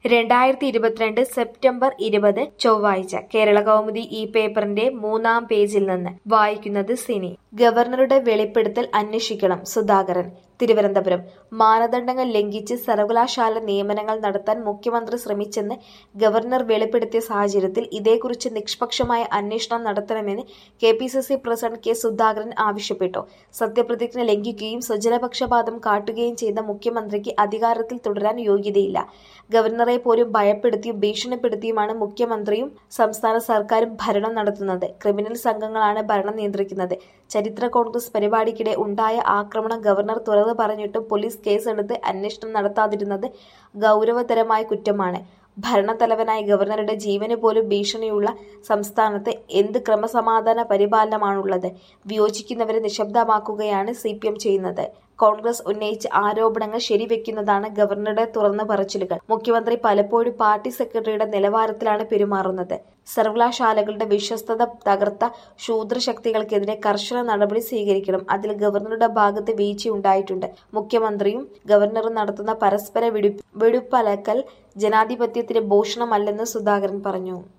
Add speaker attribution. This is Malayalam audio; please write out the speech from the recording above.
Speaker 1: രണ്ടായിരത്തി ഇരുപത്തിരണ്ട് സെപ്റ്റംബർ ഇരുപത് ചൊവ്വാഴ്ച കേരള കൗമുദി ഈ പേപ്പറിന്റെ മൂന്നാം പേജിൽ നിന്ന് വായിക്കുന്നത് സിനി ഗവർണറുടെ വെളിപ്പെടുത്തൽ അന്വേഷിക്കണം സുധാകരൻ തിരുവനന്തപുരം മാനദണ്ഡങ്ങൾ ലംഘിച്ച് സർവകലാശാല നിയമനങ്ങൾ നടത്താൻ മുഖ്യമന്ത്രി ശ്രമിച്ചെന്ന് ഗവർണർ വെളിപ്പെടുത്തിയ സാഹചര്യത്തിൽ ഇതേക്കുറിച്ച് നിഷ്പക്ഷമായ അന്വേഷണം നടത്തണമെന്ന് K P C C president K Sudhakaran ആവശ്യപ്പെട്ടു സത്യപ്രതിജ്ഞ ലംഘിക്കുകയും സ്വജനപക്ഷപാതം കാട്ടുകയും ചെയ്ത മുഖ്യമന്ത്രിക്ക് അധികാരത്തിൽ തുടരാൻ യോഗ്യതയില്ല ഗവർണറെ പോലും ഭയപ്പെടുത്തിയും ഭീഷണിപ്പെടുത്തിയുമാണ് മുഖ്യമന്ത്രിയും സംസ്ഥാന സർക്കാരും ഭരണം നടത്തുന്നത് ക്രിമിനൽ സംഘങ്ങളാണ് ഭരണം നിയന്ത്രിക്കുന്നത് ചരിത്ര കോൺഗ്രസ് പരിപാടിക്കിടെ ഉണ്ടായ ആക്രമണം ഗവർണർ തുറന്നു പറഞ്ഞിട്ടും പോലീസ് കേസെടുത്ത് അന്വേഷണം നടത്താതിരുന്നത് ഗൗരവതരമായ കുറ്റമാണ് ഭരണത്തലവനായ ഗവർണറുടെ ജീവന് പോലും ഭീഷണിയുള്ള സംസ്ഥാനത്ത് എന്ത് ക്രമസമാധാന പരിപാലനമാണുള്ളത് വിയോജിക്കുന്നവരെ നിശബ്ദമാക്കുകയാണ് സി പി എം ചെയ്യുന്നത് കോൺഗ്രസ് ഉന്നയിച്ച ആരോപണങ്ങൾ ശരിവെക്കുന്നതാണ് ഗവർണറുടെ തുറന്നു പറച്ചിലുകൾ മുഖ്യമന്ത്രി പലപ്പോഴും പാർട്ടി സെക്രട്ടറിയുടെ നിലവാരത്തിലാണ് പെരുമാറുന്നത് സർവകലാശാലകളുടെ വിശ്വസ്തത തകർത്ത ശൂദ്രശക്തികൾക്കെതിരെ കർശന നടപടി സ്വീകരിക്കണം അതിൽ ഗവർണറുടെ ഭാഗത്ത് വീഴ്ചയുണ്ടായിട്ടുണ്ട് മുഖ്യമന്ത്രിയും ഗവർണറും നടത്തുന്ന പരസ്പര വെടി വെടുപ്പലക്കൽ ജനാധിപത്യത്തിന് ഭൂഷണമല്ലെന്ന് സുധാകരൻ പറഞ്ഞു